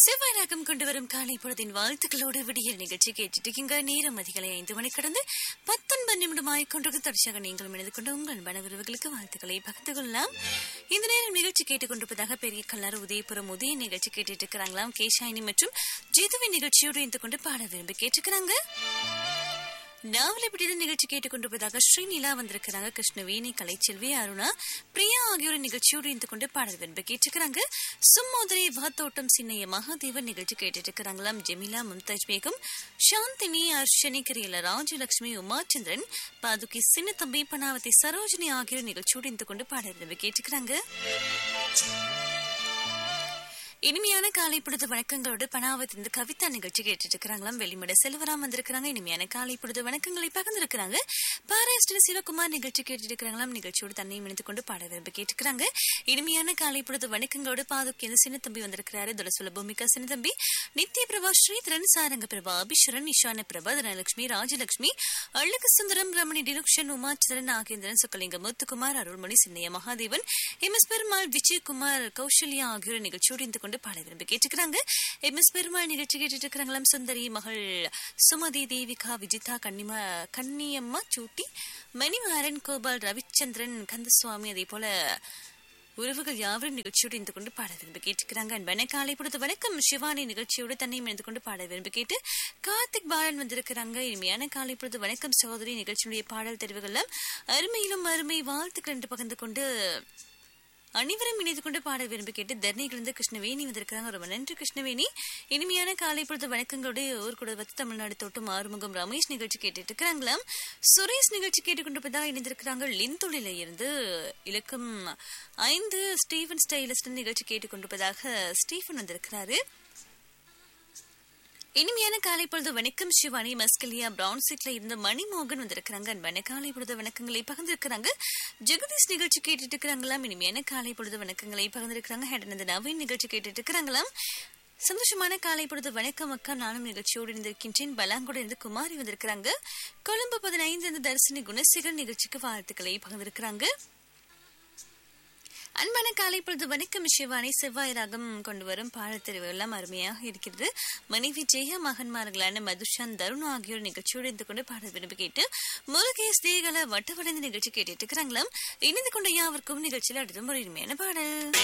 செவ்வாய் ராகம் கொண்டு வரும் காலை பொழுதின் வாழ்த்துக்களோடு விடியல் நிகழ்ச்சி கேட்டுட்டு இருக்கீங்க நேரம் அதிகாலை ஐந்து மணி கடந்து பத்தொன்பது நிமிடம் ஆய்கொண்டிருக்கு தொடர்ச்சியாக நீங்கள் இணைந்து கொண்டு உங்கள் மன உறவுகளுக்கு வாழ்த்துக்களை பகிர்ந்து கொள்ளலாம் இந்த நேரம் நிகழ்ச்சி கேட்டுக்கொண்டிருப்பதாக பெரிய கல்லாறு உதயபுரம் உதய நிகழ்ச்சி கேட்டுட்டு இருக்கிறாங்களாம் கேஷாயினி மற்றும் ஜிதுவின் நிகழ்ச்சியோடு இருந்து கொண்டு பாட விரும்பி கேட்டுக்கிறாங்க நாவலை பிடித்த நிகழ்ச்சி கேட்டுக்கொண்டிருப்பதாக ஸ்ரீநிலா வந்திருக்கிறாங்க கிருஷ்ணவேணி கலைச்செல்வி அருணா பிரியா ஆகியோர் நிகழ்ச்சியோடு இருந்து கொண்டு பாடல் விரும்பி கேட்டுக்கிறாங்க சும்மோதரி வாத்தோட்டம் சின்னைய மகாதேவன் நிகழ்ச்சி கேட்டுட்டு இருக்கிறாங்களாம் ஜெமிலா மும்தாஜ் பேகம் சாந்தினி அர்ஷனி கிரியல ராஜலட்சுமி உமாச்சந்திரன் பாதுகி சின்னத்தம்பி பனாவதி சரோஜினி ஆகியோர் நிகழ்ச்சியோடு இருந்து கொண்டு பாடல் விரும்பி கேட்டுக்கிறாங்க இனிமையான காலை பொழுது வணக்கங்களோடு பணாவத் இந்த கவிதா நிகழ்ச்சி கேட்டுட்டு இருக்கிறாங்களாம் வெளிமட செல்வராம் வந்திருக்கிறாங்க இனிமையான காலை பொழுது வணக்கங்களை பகிர்ந்திருக்கிறாங்க பாராஸ்டர் சிவகுமார் நிகழ்ச்சி கேட்டுட்டு இருக்கிறாங்களாம் நிகழ்ச்சியோடு தன்னை இணைத்துக் கொண்டு பாட விரும்பி கேட்டுக்கிறாங்க இனிமையான காலை பொழுது வணக்கங்களோடு பாதுக்கேந்து சின்னத்தம்பி வந்திருக்கிறாரு துளசுல பூமிகா சின்னத்தம்பி நித்ய பிரபா ஸ்ரீதரன் சாரங்க பிரபா அபிஷரன் இஷான பிரபா தனலட்சுமி ராஜலட்சுமி அழகு சுந்தரம் ரமணி டிலுக்ஷன் உமாச்சந்திரன் நாகேந்திரன் சுக்கலிங்கம் முத்துக்குமார் அருள்மணி சின்னைய மகாதேவன் எம் எஸ் பெருமாள் விஜயகுமார் கௌசல்யா ஆகியோர் நிகழ்ச்சியோடு இருந்து கொண்டு பாட விரும்பி கேட்டுக்கிறாங்க எம் எஸ் பெருமாள் நிகழ்ச்சி கேட்டுட்டு இருக்கிறாங்களாம் சுந்தரி மகள் சுமதி தேவிகா விஜிதா கன்னிமா கன்னியம்மா சூட்டி மணிமாறன் கோபால் ரவிச்சந்திரன் கந்தசுவாமி அதே போல உறவுகள் யாவரும் நிகழ்ச்சியோடு இருந்து கொண்டு பாட விரும்பி கேட்டுக்கிறாங்க அன்பான காலை பொழுது வணக்கம் சிவானி நிகழ்ச்சியோடு தன்னை இணைந்து கொண்டு பாட விரும்பி கேட்டு கார்த்திக் பாலன் வந்திருக்கிறாங்க இனிமையான காலை பொழுது வணக்கம் சகோதரி நிகழ்ச்சியுடைய பாடல் தெரிவுகள் அருமையிலும் அருமை வாழ்த்துக்கள் என்று பகிர்ந்து கொண்டு அனைவரும் இணைந்து கொண்டு பாட விரும்பி கேட்டு தர்ணிகிலிருந்து கிருஷ்ணவேணி வந்திருக்கிறாங்க ரொம்ப நன்றி கிருஷ்ணவேணி இனிமையான காலை பொழுது வணக்கங்களோடு ஊர் கூட வத்து தமிழ்நாடு தோட்டம் ஆறுமுகம் ரமேஷ் நிகழ்ச்சி கேட்டுட்டு இருக்கிறாங்களாம் சுரேஷ் நிகழ்ச்சி கேட்டுக்கொண்டிருப்பதா இணைந்திருக்கிறாங்க லிந்துளில இருந்து இலக்கம் ஐந்து ஸ்டீவன் ஸ்டைலிஸ்ட் நிகழ்ச்சி கேட்டுக்கொண்டிருப்பதாக ஸ்டீஃபன் வந்திருக்கிறாரு இனிமையான காலை பொழுது வணக்கம் சிவானி மஸ்கலியா பிரவுன் சீட்ல இருந்து மணிமோகன் வந்திருக்கிறாங்க அன்பான காலை பொழுது வணக்கங்களை பகிர்ந்திருக்கிறாங்க ஜெகதீஷ் நிகழ்ச்சி கேட்டுட்டு இருக்கிறாங்களாம் இனிமையான காலை பொழுது வணக்கங்களை பகிர்ந்திருக்கிறாங்க ஹேடன் நவீன் நிகழ்ச்சி கேட்டுட்டு இருக்கிறாங்களாம் சந்தோஷமான காலை பொழுது வணக்கம் அக்கா நானும் நிகழ்ச்சியோடு இருந்திருக்கின்றேன் பலாங்கோடு இருந்து குமாரி வந்திருக்கிறாங்க கொழும்பு பதினைந்து இருந்து தரிசனி குணசேகர் நிகழ்ச்சிக்கு வாழ்த்துக்களை பகிர்ந்திருக்கிறாங்க அன்பான காலை பொழுது வணக்கம் சிவானி செவ்வாய் ராகம் கொண்டு வரும் பாடத்தெரிவு எல்லாம் அருமையாக இருக்கிறது மனைவி ஜெயா மகன்மார்களான மதுஷான் தருண் ஆகியோர் நிகழ்ச்சியோடு இருந்து கொண்டு பாட விரும்பி கேட்டு முருகேஷ் தேகல வட்டவடைந்த நிகழ்ச்சி கேட்டுட்டு இருக்கிறாங்களாம் இணைந்து கொண்ட யாவருக்கும் நிகழ்ச்சியில் அடுத்த ஒரு இனிமையான பாடல்